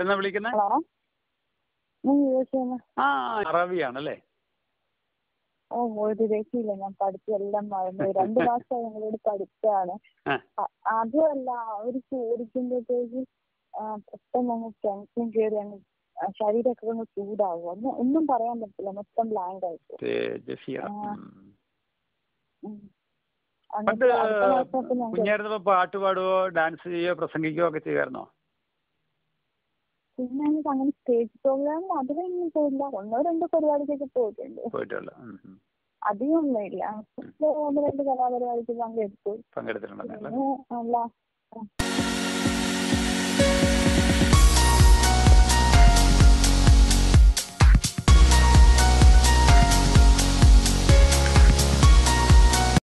എവിടെന്നാ വിളിക്കുന്നത് ഹലോ ഞാൻ യു എസ് നിന്ന് ആ അറബിയാണല്ലേ ഓ ഒരു രക്ഷയില്ല ഞാൻ പഠിച്ചെല്ലാം മറന്നു രണ്ട് മാസം ഞങ്ങളോട് പഠിച്ചതാണ് ആ. അ- അതുമല്ല അവര് ചോദിക്കുമ്പോഴത്തേക്ക് ആ, പെട്ടെന്ന് അങ്ങ് ടെൻഷൻ കയറി അങ്ങ് ആ, ശരീരമൊക്കെ അങ്ങ് ചൂടാവും ഒന്നും ഒന്നും പറയാൻ പറ്റില്ല മൊത്തം ബ്ലാങ്ക് ആയിപ്പോ ഏ, ജസീറ ആ. ഉം. എന്നിട്ട് പണ്ട് അടുത്ത മാസമൊക്കെ ഞങ്ങൾക്ക് കുഞ്ഞായിരുന്നപ്പോ പാട്ട് പാടുവോ ഡാൻസ് ചെയ്യുകയോ പ്രസംഗിക്കുകയോ ഒക്കെ ചെയ്യുമായിരുന്നോ പിന്നെ എനിക്ക് അങ്ങനെ സ്റ്റേജ് പ്രോഗ്രാം അതിലൊന്നും പോയില്ല ഒന്നോ രണ്ടോ പരിപാടിക്കൊക്കെ പോയിട്ടുണ്ട് പോയിട്ടുള്ള ഉം, ഉം. അധികമൊന്നും ഇല്ല ഒന്ന് രണ്ട് കലാപരിപാടിക്ക് പങ്കെടുത്തു പങ്കെടുത്തിട്ടുണ്ടെന്നല്ലേ പിന്നെ അല്ല